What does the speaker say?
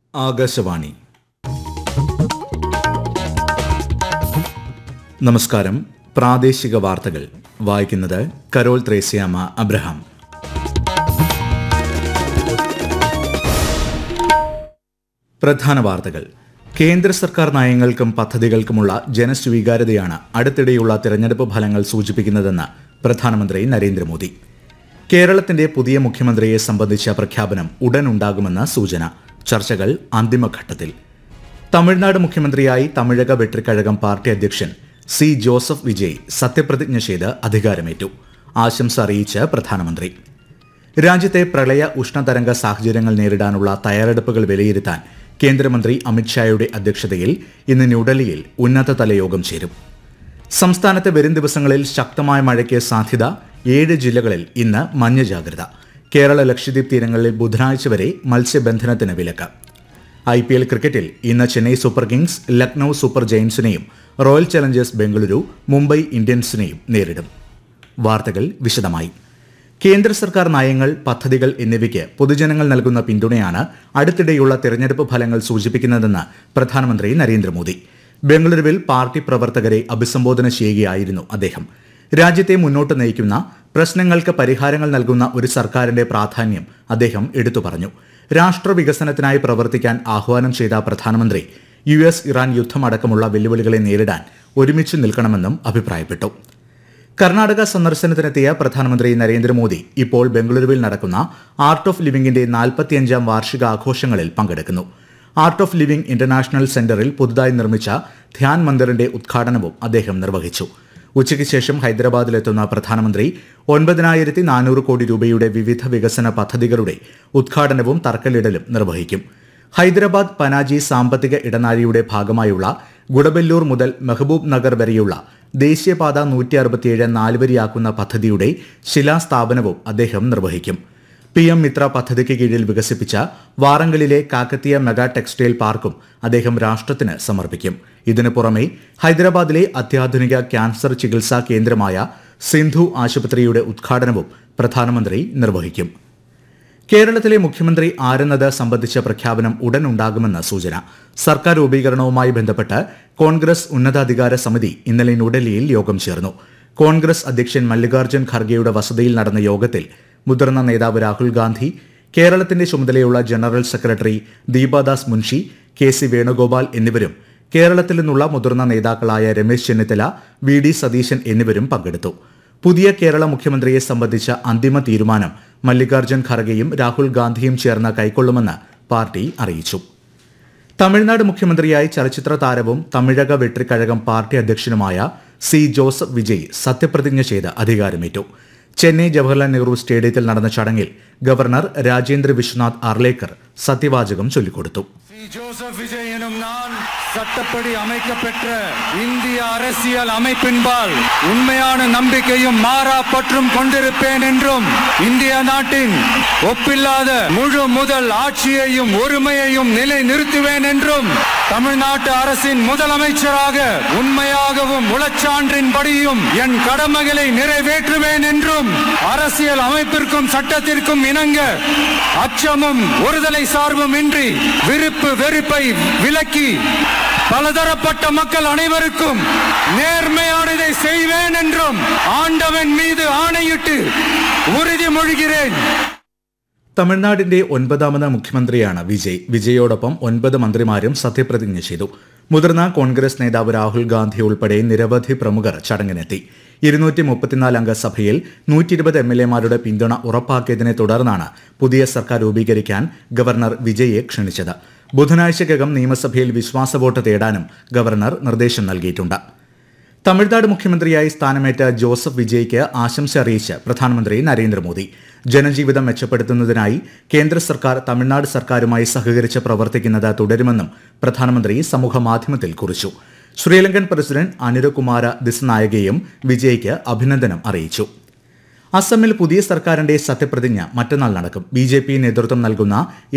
ആകാശവാണി നമസ്കാരം പ്രാദേശിക വാർത്തകൾ വായിക്കുന്നത് കരോൾ ത്രേസ്യാമ അബ്രഹാം പ്രധാന വാർത്തകൾ കേന്ദ്ര സർക്കാർ നയങ്ങൾക്കും പദ്ധതികൾക്കുമുള്ള ജനസ്വീകാര്യതയാണ് അടുത്തിടെയുള്ള തിരഞ്ഞെടുപ്പ് ഫലങ്ങൾ സൂചിപ്പിക്കുന്നതെന്ന് പ്രധാനമന്ത്രി നരേന്ദ്രമോദി കേരളത്തിന്റെ പുതിയ മുഖ്യമന്ത്രിയെ സംബന്ധിച്ച പ്രഖ്യാപനം ഉടൻ ഉണ്ടാകുമെന്ന സൂചന ചർച്ചകൾ അന്തിമഘട്ടത്തിൽ തമിഴ്നാട് മുഖ്യമന്ത്രിയായി തമിഴക വെട്രിക്കഴകം പാർട്ടി അധ്യക്ഷൻ സി ജോസഫ് വിജയ് സത്യപ്രതിജ്ഞ ചെയ്ത് അധികാരമേറ്റു ആശംസ അറിയിച്ച് പ്രധാനമന്ത്രി രാജ്യത്തെ പ്രളയ ഉഷ്ണതരംഗ സാഹചര്യങ്ങൾ നേരിടാനുള്ള തയ്യാറെടുപ്പുകൾ വിലയിരുത്താൻ കേന്ദ്രമന്ത്രി അമിത്ഷായുടെ അധ്യക്ഷതയിൽ ഇന്ന് ന്യൂഡൽഹിയിൽ ഉന്നതതല യോഗം ചേരും സംസ്ഥാനത്ത് വരും ദിവസങ്ങളിൽ ശക്തമായ മഴയ്ക്ക് സാധ്യത ഏഴ് ജില്ലകളിൽ ഇന്ന് മഞ്ഞ ജാഗ്രത കേരള ലക്ഷദ്വീപ് തീരങ്ങളിൽ ബുധനാഴ്ച വരെ മത്സ്യബന്ധനത്തിന് വിലക്ക് ഐ പി എൽ ക്രിക്കറ്റിൽ ഇന്ന് Chennai super kings Lucknow super ജയൻസിനെയും റോയൽ ചലഞ്ചേഴ്സ് ബംഗളൂരു മുംബൈ ഇന്ത്യൻസിനെയും നേരിടും വാർത്തകൾ വിശദമായി കേന്ദ്ര സർക്കാർ നയങ്ങൾ പദ്ധതികൾ എന്നിവയ്ക്ക് പൊതുജനങ്ങൾ നൽകുന്ന പിന്തുണയാണ് അടുത്തിടെയുള്ള തെരഞ്ഞെടുപ്പ് ഫലങ്ങൾ സൂചിപ്പിക്കുന്നതെന്ന് പ്രധാനമന്ത്രി നരേന്ദ്രമോദി ബംഗളൂരുവിൽ പാർട്ടി പ്രവർത്തകരെ അഭിസംബോധന ചെയ്യുകയായിരുന്നു അദ്ദേഹം രാജ്യത്തെ മുന്നോട്ട് നയിക്കുന്ന പ്രശ്നങ്ങൾക്ക് പരിഹാരങ്ങൾ നൽകുന്ന ഒരു സർക്കാരിന്റെ പ്രാധാന്യം അദ്ദേഹം എടുത്തു പറഞ്ഞു രാഷ്ട്ര വികസനത്തിനായി പ്രവർത്തിക്കാൻ ആഹ്വാനം ചെയ്ത പ്രധാനമന്ത്രി യു എസ് ഇറാൻ യുദ്ധമടക്കമുള്ള വെല്ലുവിളികളെ നേരിടാൻ ഒരുമിച്ച് നിൽക്കണമെന്നും അഭിപ്രായപ്പെട്ടു കർണാടക സന്ദർശനത്തിനെത്തിയ പ്രധാനമന്ത്രി നരേന്ദ്രമോദി ഇപ്പോൾ ബംഗളൂരുവിൽ നടക്കുന്ന ആർട്ട് ഓഫ് ലിവിംഗിന്റെ നാൽപ്പത്തിയഞ്ചാം വാർഷിക ആഘോഷങ്ങളിൽ പങ്കെടുക്കുന്നു ആർട്ട് ഓഫ് ലിവിംഗ് ഇന്റർനാഷണൽ സെന്ററിൽ പുതുതായി നിർമ്മിച്ച ധ്യാൻ മന്ദിറിന്റെ ഉദ്ഘാടനവും അദ്ദേഹം നിർവഹിച്ചു ഉച്ചയ്ക്ക് ശേഷം ഹൈദരാബാദിലെത്തുന്ന പ്രധാനമന്ത്രി ഒൻപതിനായിരത്തി നാനൂറ് കോടി രൂപയുടെ വിവിധ വികസന പദ്ധതികളുടെ ഉദ്ഘാടനവും തറക്കല്ലിടലും നിർവഹിക്കും ഹൈദരാബാദ് പനാജി സാമ്പത്തിക ഇടനാഴിയുടെ ഭാഗമായുള്ള ഗുഡബെല്ലൂർ മുതൽ മെഹബൂബ് നഗർ വരെയുള്ള ദേശീയപാത നൂറ്റി അറുപത്തിയേഴ് നാലുവരിയാക്കുന്ന പദ്ധതിയുടെ ശിലാസ്ഥാപനവും അദ്ദേഹം നിർവഹിക്കും പി എം മിത്ര പദ്ധതിക്ക് കീഴിൽ വികസിപ്പിച്ച വാറങ്കലിലെ കാക്കത്തിയ മെഗാ ടെക്സ്റ്റൈൽ പാർക്കും അദ്ദേഹം രാഷ്ട്രത്തിന് സമർപ്പിക്കും ഇതിനു പുറമെ ഹൈദരാബാദിലെ അത്യാധുനിക ക്യാൻസർ ചികിത്സാ കേന്ദ്രമായ സിന്ധു ആശുപത്രിയുടെ ഉദ്ഘാടനവും പ്രധാനമന്ത്രി നിർവഹിക്കും കേരളത്തിലെ മുഖ്യമന്ത്രി ആരെന്നത് സംബന്ധിച്ച പ്രഖ്യാപനം ഉടൻ ഉണ്ടാകുമെന്ന് സൂചന സർക്കാർ രൂപീകരണവുമായി ബന്ധപ്പെട്ട് കോൺഗ്രസ് ഉന്നതാധികാര സമിതി ഇന്നലെ ന്യൂഡൽഹിയിൽ യോഗം ചേർന്നു കോൺഗ്രസ് അധ്യക്ഷൻ മല്ലികാർജ്ജുൻ ഖർഗെയുടെ വസതിയിൽ നടന്ന യോഗത്തിൽ മുതിർന്ന നേതാവ് രാഹുൽ ഗാന്ധി കേരളത്തിന്റെ ചുമതലയുള്ള general secretary Deepa Das Munshi K C Venugopal എന്നിവരും കേരളത്തിൽ നിന്നുള്ള മുതിർന്ന നേതാക്കളായ രമേശ് ചെന്നിത്തല വി ഡി സതീശൻ എന്നിവരും പങ്കെടുത്തു പുതിയ കേരള മുഖ്യമന്ത്രിയെ സംബന്ധിച്ച അന്തിമ തീരുമാനം മല്ലികാർജ്ജുൻ ഖർഗെയും രാഹുൽ ഗാന്ധിയും ചേർന്ന് കൈക്കൊള്ളുമെന്ന് പാർട്ടി അറിയിച്ചു തമിഴ്നാട് മുഖ്യമന്ത്രിയായി ചലച്ചിത്ര താരവും തമിഴക വെട്രിക്കഴകം പാർട്ടി അധ്യക്ഷനുമായ സി ജോസഫ് വിജയ് സത്യപ്രതിജ്ഞ ചെയ്ത് അധികാരമേറ്റു ചെന്നൈ ജവഹർലാൽ നെഹ്റു സ്റ്റേഡിയത്തിൽ നടന്ന ചടങ്ങിൽ ഗവർണർ രാജേന്ദ്ര വിശ്വനാഥ് അർലേക്കർ സത്യവാചകം ചൊല്ലിക്കൊടുത്തു சி ஜோசப் விஜய் எனும் நான் சட்டப்படி அமைக்கப்பெற்ற இந்திய அரசியல் அமைப்பின்பால் உண்மையான நம்பிக்கையும் மாறா பற்றும் கொண்டிருப்பேன் என்றும் இந்திய நாட்டின் ஒப்பில்லாத முழு முதல் ஆட்சியையும் ஒருமையையும் நிலை நிறுத்துவேன் என்றும் தமிழ்நாட்டு அரசின் முதலமைச்சராக உண்மையாகவும் உளச்சான்றின்படியும் என் கடமைகளை நிறைவேற்றுவேன் என்றும் அரசியல் அமைப்பிற்கும் சட்டத்திற்கும் இணங்க அச்சமும் ஒருதலை சார்பும் இன்றி விருப்பு வெறுப்பை விலக்கி பலதரப்பட்ட மக்கள் அனைவருக்கும் நேர்மையானதை செய்வேன் என்றும் ஆண்டவன் மீது ஆணையிட்டு உறுதிமொழிகிறேன் തമിഴ്നാടിന്റെ ഒൻപതാമത് മുഖ്യമന്ത്രിയാണ് വിജയ് വിജയോടൊപ്പം ഒൻപത് മന്ത്രിമാരും സത്യപ്രതിജ്ഞ ചെയ്തു മുതിർന്ന കോൺഗ്രസ് നേതാവ് രാഹുൽ ഗാന്ധി ഉൾപ്പെടെ നിരവധി പ്രമുഖർ ചടങ്ങിനെത്തി ഇരുന്നൂറ്റി മുപ്പത്തിനാല് അംഗ സഭയിൽ നൂറ്റി ഇരുപത് എം എൽ എമാരുടെ പിന്തുണ ഉറപ്പാക്കിയതിനെ തുടർന്നാണ് പുതിയ സർക്കാർ രൂപീകരിക്കാൻ ഗവർണർ വിജയെ ക്ഷണിച്ചത് ബുധനാഴ്ചക്കകം നിയമസഭയിൽ വിശ്വാസ വോട്ട് തേടാനും ഗവർണർ നിർദ്ദേശം നൽകിയിട്ടുണ്ട് തമിഴ്നാട് മുഖ്യമന്ത്രിയായി സ്ഥാനമേറ്റ ജോസഫ് വിജയ്ക്ക് ആശംസ അറിയിച്ച് പ്രധാനമന്ത്രി നരേന്ദ്രമോദി ജനജീവിതം മെച്ചപ്പെടുത്തുന്നതിനായി കേന്ദ്ര സർക്കാർ തമിഴ്നാട് സർക്കാരുമായി സഹകരിച്ച് പ്രവർത്തിക്കുന്നത് തുടരുമെന്നും പ്രധാനമന്ത്രി സമൂഹമാധ്യമത്തിൽ കുറിച്ചു ശ്രീലങ്കൻ പ്രസിഡന്റ് അനുരകുമാര ദിസനായകയും വിജയ്ക്ക് അഭിനന്ദനം അറിയിച്ചു അസമിൽ പുതിയ സർക്കാരിന്റെ സത്യപ്രതിജ്ഞ മറ്റന്നാൾ നടക്കും ബി ജെ പി നേതൃത്വം നൽകുന്ന